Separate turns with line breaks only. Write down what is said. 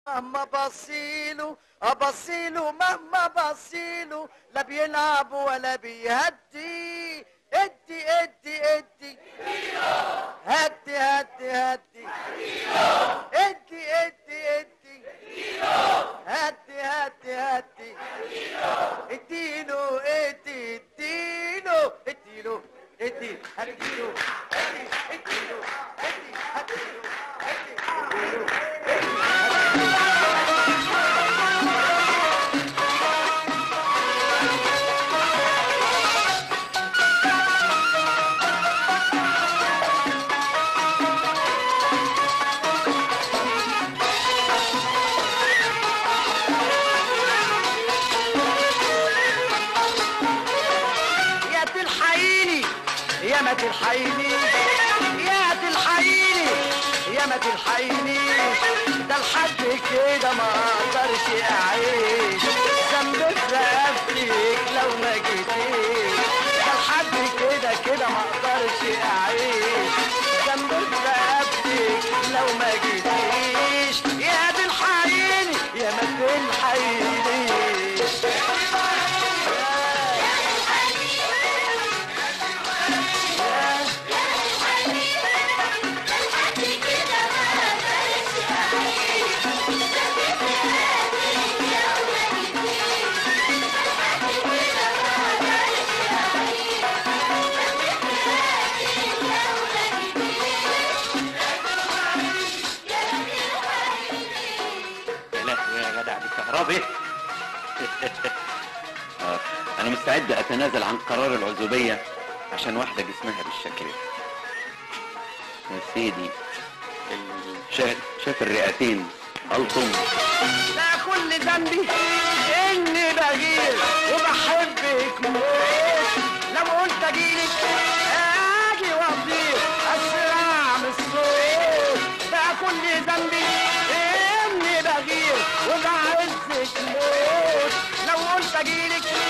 مهما بصيله ابصيله مهما بصيله لا بيلعب ولا بيهدي ادي ادي ادي هدي هدي هدي ادي ادي ادي هدي هدي هدي اديله ادي اديله اديله ادي هديله ادي اديله ادي هديله ادي اديله يا تلحقيني يا ما تلحقيني يا تلحقيني يا ما تلحقيني ده لحد كده ما اقدرش اعيش ذنب في رقبتك لو ما جيتيش ده لحد كده كده ما اقدرش اعيش ذنب في رقبتك لو ما جيتيش يا تلحقيني يا ما تلحقيني
يا لهوي يا جدع دي كهربي آه، انا مستعد اتنازل عن قرار العزوبيه عشان واحده جسمها بالشكل ده يا سيدي ال- شاف شاف الرئتين الطم
لا كل ذنبي اني بغير وبحبك موت لو قلت اجيلك اجي واطير اسرع من الصوت ده كل ذنبي اني بغير وبعزك موت لو قلت اجيلك